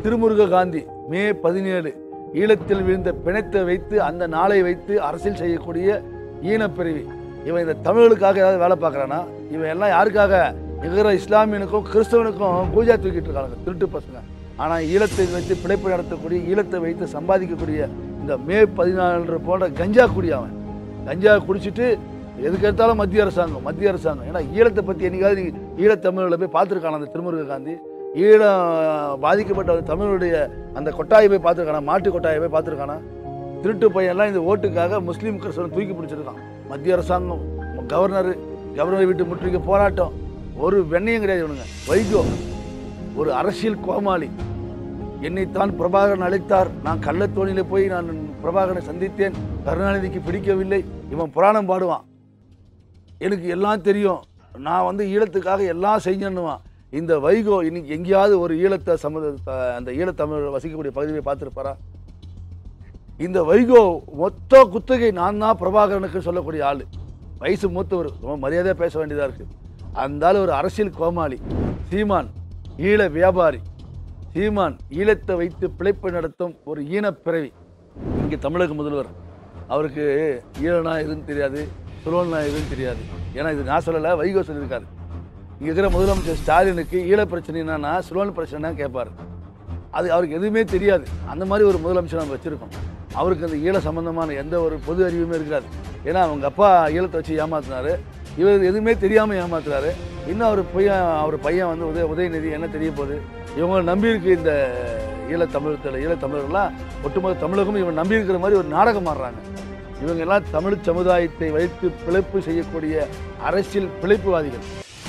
திருமுருக காந்தி மே பதினேழு ஈழத்தில் விழுந்த பிணத்தை வைத்து அந்த நாளை வைத்து அரசியல் செய்யக்கூடிய ஈனப்பிரிவி இவன் இந்த தமிழர்களுக்காக ஏதாவது வேலை பார்க்குறானா இவன் எல்லாம் யாருக்காக இருக்கிற இஸ்லாமியனுக்கும் கிறிஸ்தவனுக்கும் பூஜா தூக்கிட்டு இருக்காங்க திருட்டு பசங்க ஆனால் ஈழத்தை வைத்து பிழைப்பு நடத்தக்கூடிய ஈழத்தை வைத்து சம்பாதிக்கக்கூடிய இந்த மே பதினாலு போன்ற கஞ்சா குடி அவன் கஞ்சா குடிச்சிட்டு எதுக்கு எடுத்தாலும் மத்திய அரசாங்கம் மத்திய அரசாங்கம் ஏன்னா ஈழத்தை பற்றி என்னைக்காவது நீ ஈழத்தமிழர்களை போய் பார்த்துருக்கான அந்த திருமுருக காந்தி ஈழம் பாதிக்கப்பட்ட அந்த தமிழுடைய அந்த கொட்டாயை போய் பார்த்துருக்கானா மாட்டு கொட்டாயை போய் பார்த்துருக்கானா திருட்டு பையன்லாம் இந்த ஓட்டுக்காக முஸ்லீம் கிறிஸ்தவன் தூக்கி பிடிச்சிருக்கான் மத்திய அரசாங்கம் கவர்னர் கவர்னரை விட்டு முற்றுகை போராட்டம் ஒரு வெண்ணையும் கிடையாது இவனுங்க வைகோ ஒரு அரசியல் கோமாளி என்னைத்தான் பிரபாகரன் அழைத்தார் நான் கள்ளத்தோணியில போய் நான் பிரபாகரனை சந்தித்தேன் கருணாநிதிக்கு பிடிக்கவில்லை இவன் புராணம் பாடுவான் எனக்கு எல்லாம் தெரியும் நான் வந்து ஈழத்துக்காக எல்லாம் செய்யணுவான் இந்த வைகோ இன்னைக்கு எங்கேயாவது ஒரு ஈழத்தை சம அந்த ஈழத்தமிழர் வசிக்கக்கூடிய பகுதியை பார்த்துருப்பாரா இந்த வைகோ மொத்த குத்தகை நான் தான் பிரபாகரனுக்கு சொல்லக்கூடிய ஆள் வயசு மூத்தவர் ரொம்ப மரியாதையாக பேச வேண்டியதாக இருக்குது அந்த ஆள் ஒரு அரசியல் கோமாளி சீமான் ஈழ வியாபாரி சீமான் ஈழத்தை வைத்து பிழைப்பு நடத்தும் ஒரு ஈனப்பிறவி இங்கே தமிழக முதல்வர் அவருக்கு ஈழனா எதுன்னு தெரியாது சுலோனா எதுன்னு தெரியாது ஏன்னா இது நான் சொல்லலை வைகோ சொல்லியிருக்காரு இங்கே இருக்கிற முதலமைச்சர் ஸ்டாலினுக்கு ஈழ பிரச்சனை என்னன்னா சுலோன் பிரச்சனைனா கேட்பார் அது அவருக்கு எதுவுமே தெரியாது அந்த மாதிரி ஒரு முதலமைச்சர் நம்ம வச்சுருக்கோம் அவருக்கு அந்த ஈழ சம்பந்தமான எந்த ஒரு பொது அறிவுமே இருக்காது ஏன்னா அவங்க அப்பா ஈழத்தை வச்சு ஏமாத்தினாரு இவர் எதுவுமே தெரியாமல் ஏமாத்துறாரு இன்னும் அவர் பையன் அவர் பையன் வந்து உதய உதயநிதி என்ன தெரிய போகுது இவங்களை நம்பியிருக்கு இந்த ஈழத்தமிழத்தில் ஈழத்தமிழர்கள்லாம் ஒட்டுமொத்த தமிழகம் இவன் நம்பி இருக்கிற மாதிரி ஒரு நாடகம் ஆடுறாங்க இவங்க எல்லாம் தமிழ் சமுதாயத்தை வைத்து பிழைப்பு செய்யக்கூடிய அரசியல் பிழைப்புவாதிகள்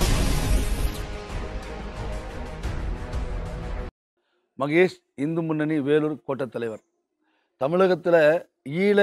மகேஷ் இந்து முன்னணி வேலூர் கோட்டத் தலைவர் தமிழகத்தில் ஈழ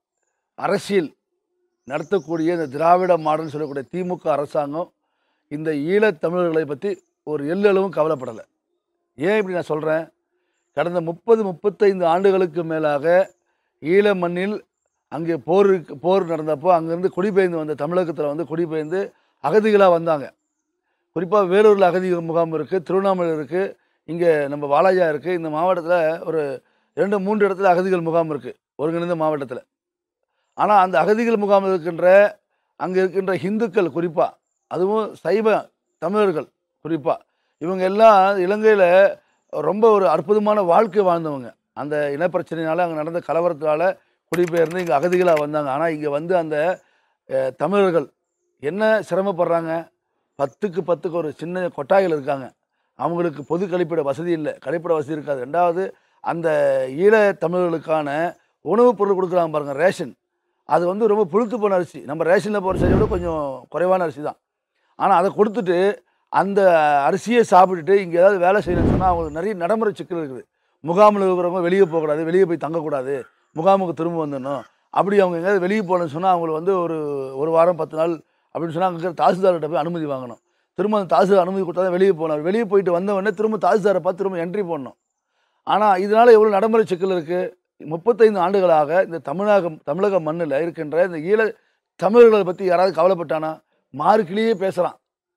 அரசியல் நடத்தக்கூடிய இந்த திராவிட மாடல் சொல்லக்கூடிய திமுக அரசாங்கம் இந்த ஈழத் தமிழர்களை பற்றி ஒரு எள்ளளவும் கவலைப்படலை ஏன் இப்படி நான் சொல்கிறேன் கடந்த முப்பது முப்பத்தைந்து ஆண்டுகளுக்கு மேலாக ஈழ மண்ணில் அங்கே போர் போர் நடந்தப்போ அங்கேருந்து குடிபெயர்ந்து வந்த தமிழகத்தில் வந்து குடிபெயர்ந்து அகதிகளாக வந்தாங்க குறிப்பாக வேலூரில் அகதி முகாம் இருக்குது திருவண்ணாமலை இருக்குது இங்கே நம்ம வாலாஜா இருக்குது இந்த மாவட்டத்தில் ஒரு ரெண்டு மூன்று இடத்துல அகதிகள் முகாம் இருக்குது ஒருங்கிணைந்த மாவட்டத்தில் ஆனால் அந்த அகதிகள் முகாமில் இருக்கின்ற அங்கே இருக்கின்ற இந்துக்கள் குறிப்பாக அதுவும் சைவ தமிழர்கள் குறிப்பாக இவங்க எல்லாம் இலங்கையில் ரொம்ப ஒரு அற்புதமான வாழ்க்கை வாழ்ந்தவங்க அந்த இனப்பிரச்சனையினால அங்கே நடந்த கலவரத்தினால குடிபெயர்ந்து இங்கே அகதிகளாக வந்தாங்க ஆனால் இங்கே வந்து அந்த அஹ், தமிழர்கள் என்ன சிரமப்படுறாங்க பத்துக்கு பத்துக்கு ஒரு சின்ன கொட்டாய்கள் இருக்காங்க அவங்களுக்கு பொது கழிப்பிட வசதி இல்லை கழிப்பிட வசதி இருக்காது ரெண்டாவது அந்த ஈழ தமிழர்களுக்கான உணவுப் பொருள் கொடுக்குறாங்க பாருங்க ரேஷன் அது வந்து ரொம்ப புழுத்து போன அரிசி நம்ம ரேஷனில் போகிற அரிசியை விட கொஞ்சம் குறைவான அரிசி தான் ஆனால் அதை கொடுத்துட்டு அந்த அரிசியை சாப்பிட்டுட்டு இங்கே ஏதாவது வேலை செய்யணும்னு சொன்னால் அவங்களுக்கு நிறைய நடைமுறை சிக்கல் இருக்குது முகாமில் இருக்கிறவங்க வெளியே போகக்கூடாது வெளியே போய் தங்கக்கூடாது முகாமுக்கு திரும்ப வந்துடணும் அப்படி அவங்க எங்கேயாவது வெளியே போகணும்னு சொன்னால் அவங்களுக்கு வந்து ஒரு ஒரு வாரம் பத்து நாள் அப்படின்னு சொன்னால் அங்கே இருக்கிற தாசில்தார்கிட்ட போய் அனுமதி வாங்கணும் திரும்ப அந்த தாசில்தார் அனுமதி கொடுத்தா தான் வெளியே போகணும் வெளியே போயிட்டு வந்த உடனே திரும்ப தாசில்தாரை பார்த்து திரும்ப என்ட்ரி போடணும் ஆனால் இதனால் எவ்வளோ நடைமுறை சிக்கல் இருக்குது முப்பத்தைந்து ஆண்டுகளாக இந்த தமிழகம் தமிழக மண்ணில் இருக்கின்ற இந்த ஈழ தமிழர்களை பற்றி யாராவது கவலைப்பட்டானா மார்க்கிலேயே பேசுகிறான்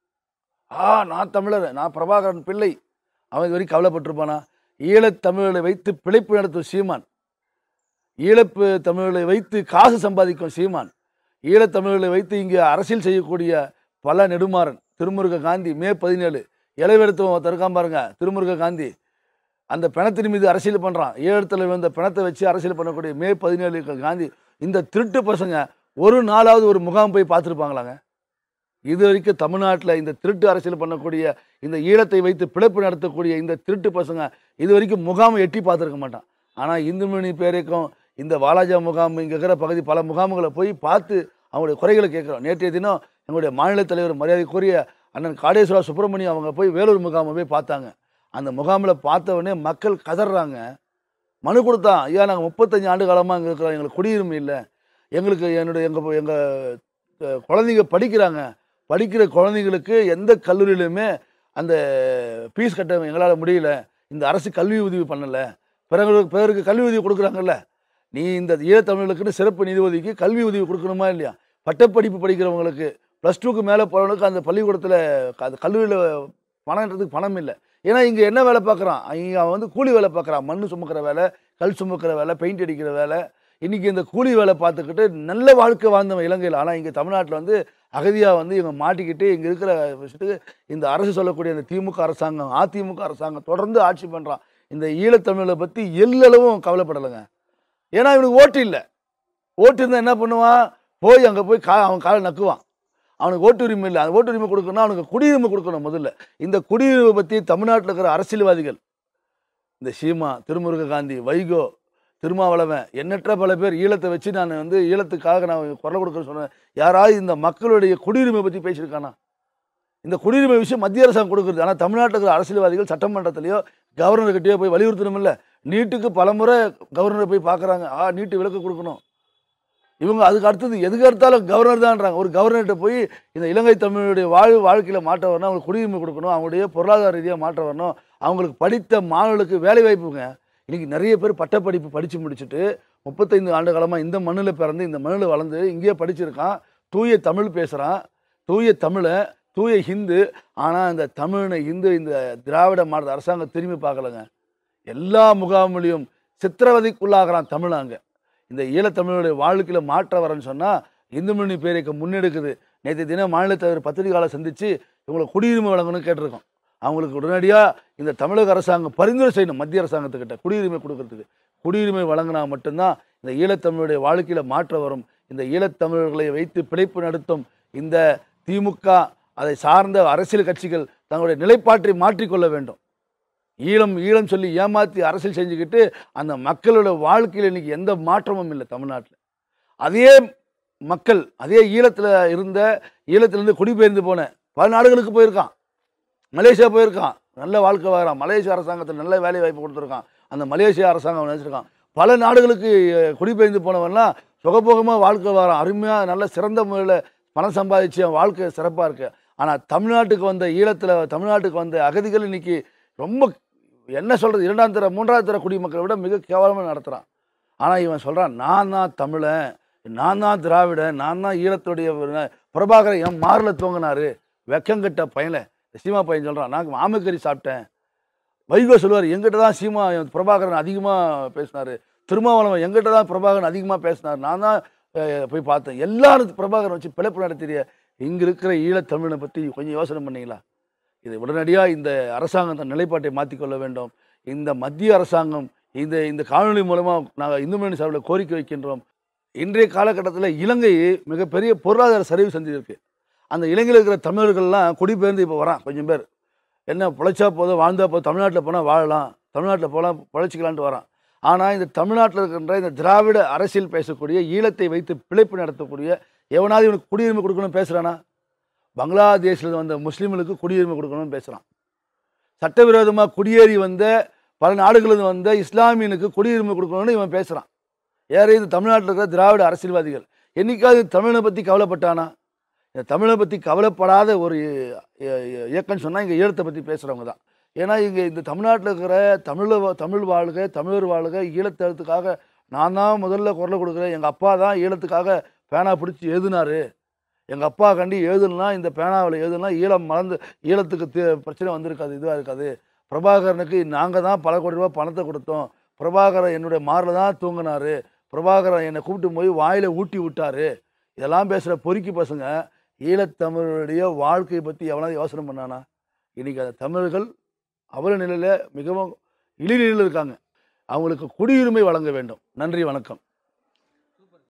ஆ நான் தமிழர் நான் பிரபாகரன் பிள்ளை அவன் இது வரைக்கும் கவலைப்பட்டிருப்பானா ஈழத் தமிழர்களை வைத்து பிழைப்பு நடத்தும் சீமான் ஈழப்பு தமிழர்களை வைத்து காசு சம்பாதிக்கும் சீமான் ஈழத் தமிழர்களை வைத்து இங்கே அரசியல் செய்யக்கூடிய பல நெடுமாறன் திருமுருக காந்தி மே பதினேழு இலைவெடுத்தவன் தருக்கான் பாருங்க திருமுருக காந்தி அந்த பிணத்தின் மீது அரசியல் பண்ணுறான் ஈழத்தில் வந்த பிணத்தை வச்சு அரசியல் பண்ணக்கூடிய மே பதினேழு காந்தி இந்த திருட்டு பசங்க ஒரு நாளாவது ஒரு முகாம் போய் பார்த்துருப்பாங்களாங்க இது வரைக்கும் தமிழ்நாட்டில் இந்த திருட்டு அரசியல் பண்ணக்கூடிய இந்த ஈழத்தை வைத்து பிழைப்பு நடத்தக்கூடிய இந்த திருட்டு பசங்க இது வரைக்கும் முகாமை எட்டி பார்த்துருக்க மாட்டான் ஆனால் இந்து மணி பேருக்கும் இந்த வாலாஜா முகாம் இங்கே இருக்கிற பகுதி பல முகாம்களை போய் பார்த்து அவங்களுடைய குறைகளை கேட்குறோம் நேற்றைய தினம் எங்களுடைய மாநில தலைவர் மரியாதைக்குரிய அண்ணன் காடேஸ்வரா சுப்பிரமணியம் அவங்க போய் வேலூர் முகாமை போய் பார்த்தாங்க அந்த முகாமில் பார்த்த உடனே மக்கள் கதறாங்க மனு கொடுத்தான் ஐயா நாங்கள் முப்பத்தஞ்சு ஆண்டு காலமாக இங்கே இருக்கிறோம் எங்களுக்கு குடியுரிமை இல்லை எங்களுக்கு என்னுடைய எங்கள் எங்கள் குழந்தைங்க படிக்கிறாங்க படிக்கிற குழந்தைங்களுக்கு எந்த கல்லூரியிலுமே அந்த ஃபீஸ் கட்ட எங்களால் முடியல இந்த அரசு கல்வி உதவி பண்ணலை பிறகு பிறருக்கு கல்வி உதவி கொடுக்குறாங்கல்ல நீ இந்த ஈழத்தமிழர்களுக்குன்னு சிறப்பு நிதி ஒதுக்கி கல்வி உதவி கொடுக்கணுமா இல்லையா பட்டப்படிப்பு படிக்கிறவங்களுக்கு ப்ளஸ் டூக்கு மேலே போகிறவங்களுக்கு அந்த பள்ளிக்கூடத்தில் அந்த கல்லூரியில் பணம்ன்றதுக்கு பணம் இல்லை ஏன்னா இங்கே என்ன வேலை பார்க்குறான் இங்கே அவன் வந்து கூலி வேலை பார்க்குறான் மண் சுமக்கிற வேலை கல் சுமக்கிற வேலை பெயிண்ட் அடிக்கிற வேலை இன்றைக்கி இந்த கூலி வேலை பார்த்துக்கிட்டு நல்ல வாழ்க்கை வாழ்ந்தவன் இலங்கையில் ஆனால் இங்கே தமிழ்நாட்டில் வந்து அகதியாக வந்து இவங்க மாட்டிக்கிட்டு இங்கே இருக்கிற விஷயத்துக்கு இந்த அரசு சொல்லக்கூடிய இந்த திமுக அரசாங்கம் அதிமுக அரசாங்கம் தொடர்ந்து ஆட்சி பண்ணுறான் இந்த ஈழத்தமிழை பற்றி எல்லளவும் கவலைப்படலைங்க ஏன்னா இவனுக்கு ஓட்டு இல்லை ஓட்டு இருந்தால் என்ன பண்ணுவான் போய் அங்கே போய் கா அவன் காலை நக்குவான் அவனுக்கு ஓட்டு உரிமை இல்லை அந்த ஓட்டு உரிமை கொடுக்கணும்னா அவனுக்கு குடியுரிமை கொடுக்கணும் முதல்ல இந்த குடியுரிமை பற்றி தமிழ்நாட்டில் இருக்கிற அரசியல்வாதிகள் இந்த சீமா திருமுருக காந்தி வைகோ திருமாவளவன் எண்ணற்ற பல பேர் ஈழத்தை வச்சு நான் வந்து ஈழத்துக்காக நான் குரல் கொடுக்க சொன்னேன் யாராவது இந்த மக்களுடைய குடியுரிமை பற்றி பேசியிருக்கானா இந்த குடியுரிமை விஷயம் மத்திய அரசாங்கம் கொடுக்குறது ஆனால் தமிழ்நாட்டில் இருக்கிற அரசியல்வாதிகள் சட்டமன்றத்திலேயோ கவர்னர்கிட்டயோ போய் வலியுறுத்தணும் இல்லை நீட்டுக்கு பலமுறை கவர்னரை போய் பார்க்குறாங்க ஆ நீட்டு விலக்கு கொடுக்கணும் இவங்க அதுக்கு அடுத்தது எதுக்கு எடுத்தாலும் கவர்னர் தான்றாங்க ஒரு கவர்னர்கிட்ட போய் இந்த இலங்கை தமிழுடைய வாழ் வாழ்க்கையில் மாற்ற வரணும் அவங்களுக்கு குடியுரிமை கொடுக்கணும் அவங்களுடைய பொருளாதார ரீதியாக மாற்ற வரணும் அவங்களுக்கு படித்த மாணவர்களுக்கு வேலை வாய்ப்புங்க இன்றைக்கி நிறைய பேர் பட்டப்படிப்பு படித்து முடிச்சுட்டு முப்பத்தைந்து ஆண்டு காலமாக இந்த மண்ணில் பிறந்து இந்த மண்ணில் வளர்ந்து இங்கேயே படிச்சிருக்கான் தூய தமிழ் பேசுகிறான் தூய தமிழை தூய ஹிந்து ஆனால் இந்த தமிழனை இந்து இந்த திராவிட மாடல் அரசாங்கம் திரும்பி பார்க்கலங்க எல்லா முகாமிலையும் சித்திரவதைக்குள்ளாகிறான் தமிழாங்க இந்த ஈழத்தமிழனுடைய வாழ்க்கையில் மாற்ற வரேன்னு சொன்னால் இந்து மணி பேருக்கு முன்னெடுக்குது நேற்று தினம் மாநில தலைவர் பத்திரிகையாளை சந்தித்து இவங்களை குடியுரிமை வழங்கணும்னு கேட்டிருக்கோம் அவங்களுக்கு உடனடியாக இந்த தமிழக அரசாங்கம் பரிந்துரை செய்யணும் மத்திய அரசாங்கத்துக்கிட்ட குடியுரிமை கொடுக்கறதுக்கு குடியுரிமை வழங்கினா மட்டும்தான் இந்த ஈழத்தமிழுடைய வாழ்க்கையில் மாற்ற வரும் இந்த ஈழத்தமிழர்களை வைத்து பிழைப்பு நடத்தும் இந்த திமுக அதை சார்ந்த அரசியல் கட்சிகள் தங்களுடைய நிலைப்பாட்டை மாற்றிக்கொள்ள வேண்டும் ஈழம் ஈழம் சொல்லி ஏமாற்றி அரசியல் செஞ்சுக்கிட்டு அந்த மக்களோட வாழ்க்கையில் இன்னைக்கு எந்த மாற்றமும் இல்லை தமிழ்நாட்டில் அதே மக்கள் அதே ஈழத்தில் இருந்த ஈழத்திலிருந்து குடிபெயர்ந்து போன பல நாடுகளுக்கு போயிருக்கான் மலேசியா போயிருக்கான் நல்ல வாழ்க்கை வாழறான் மலேசிய அரசாங்கத்தில் நல்ல வேலை வாய்ப்பு கொடுத்துருக்கான் அந்த மலேசியா அரசாங்கம் நினச்சிருக்கான் பல நாடுகளுக்கு அஹ், குடிபெயர்ந்து போனவன்லாம் சுகபோகமாக வாழ்க்கை வாரான் அருமையாக நல்ல சிறந்த முறையில் பணம் சம்பாதிச்சு அவன் வாழ்க்கை சிறப்பாக இருக்கு ஆனால் தமிழ்நாட்டுக்கு வந்த ஈழத்தில் தமிழ்நாட்டுக்கு வந்த அகதிகள் இன்னைக்கு ரொம்ப என்ன சொல்கிறது இரண்டாம் தர மூன்றாவது தர குடிமக்களை விட மிக கேவலமாக நடத்துகிறான் ஆனால் இவன் சொல்கிறான் நான் தான் தமிழன் நான் தான் திராவிடன் நான் தான் ஈழத்துடைய ஒரு பிரபாகரன் என் மாரில் தூங்கினாரு வெக்கங்கட்ட பையனை சீமா பையன் சொல்கிறான் நான் ஆமைக்கறி சாப்பிட்டேன் வைகோ சொல்லுவார் எங்கிட்ட தான் சீமா பிரபாகரன் அதிகமாக பேசினார் திருமாவளவன் எங்கிட்ட தான் பிரபாகரன் அதிகமாக பேசினார் நான் தான் அஹ், போய் பார்த்தேன் எல்லாரும் பிரபாகரன் வச்சு பிழைப்பு நடத்திய இங்கே இருக்கிற ஈழத்தமிழனை பற்றி கொஞ்சம் யோசனை பண்ணீங்களா இது உடனடியாக இந்த அரசாங்கம் தன் நிலைப்பாட்டை மாற்றிக்கொள்ள வேண்டும் இந்த மத்திய அரசாங்கம் இந்த இந்த காணொலி மூலமாக நாங்கள் இந்து முன்னணி சார்பில் கோரிக்கை வைக்கின்றோம் இன்றைய காலகட்டத்தில் இலங்கை மிகப்பெரிய பொருளாதார சரிவு சந்திருக்கு அந்த இலங்கையில் இருக்கிற தமிழர்கள்லாம் குடிபெயர்ந்து இப்போ வரான் கொஞ்சம் பேர் என்ன பிழைச்சா போதும் வாழ்ந்தா போதும் தமிழ்நாட்டில் போனால் வாழலாம் தமிழ்நாட்டில் போகலாம் பிழைச்சிக்கலான்ட்டு வரான் ஆனால் இந்த தமிழ்நாட்டில் இருக்கின்ற இந்த திராவிட அரசியல் பேசக்கூடிய ஈழத்தை வைத்து பிழைப்பு நடத்தக்கூடிய எவனாவது இவனுக்கு குடியுரிமை கொடுக்கணும்னு பேசுகிறானா பங்களாதேஷில் வந்த முஸ்லீம்களுக்கு குடியுரிமை கொடுக்கணும்னு பேசுகிறான் சட்டவிரோதமாக குடியேறி வந்த பல நாடுகளில் வந்த இஸ்லாமியனுக்கு குடியுரிமை கொடுக்கணும்னு இவன் பேசுகிறான் யாரே இந்த தமிழ்நாட்டில் இருக்கிற திராவிட அரசியல்வாதிகள் என்னைக்காவது தமிழனை பற்றி கவலைப்பட்டானா இந்த தமிழை பற்றி கவலைப்படாத ஒரு இ- இ- இயக்கம்னு சொன்னால் இங்கே ஈழத்தை பற்றி பேசுகிறவங்க தான் ஏன்னா இங்கே இந்த தமிழ்நாட்டில் இருக்கிற தமிழ தமிழ் வாழ்க தமிழர் வாழ்க ஈழத்தெழுத்துக்காக நான் தான் முதல்ல குரல் கொடுக்குறேன் எங்கள் அப்பா தான் ஈழத்துக்காக பேனா பிடிச்சி எழுதினாரு எங்கள் அப்பா கண்டி எழுதுனா இந்த பேனாவில் எழுதுனா ஈழம் மறந்து ஈழத்துக்கு தீ- பிரச்சனை வந்திருக்காது இதுவாக இருக்காது பிரபாகரனுக்கு நாங்கள் தான் பல கோடி ரூபாய் பணத்தை கொடுத்தோம் பிரபாகரன் என்னுடைய மாரில் தான் தூங்கினாரு பிரபாகரன் என்னை கூப்பிட்டு போய் வாயில் ஊட்டி விட்டாரு இதெல்லாம் பேசுகிற பொறுக்கி பசங்க ஈழத்தமிழருடைய வாழ்க்கையை பற்றி எவனாவது யோசனை பண்ணானா இன்றைக்கி அந்த தமிழர்கள் அவல நிலையில் மிகவும் இழிநிலையில் இருக்காங்க அவங்களுக்கு குடியுரிமை வழங்க வேண்டும் நன்றி வணக்கம்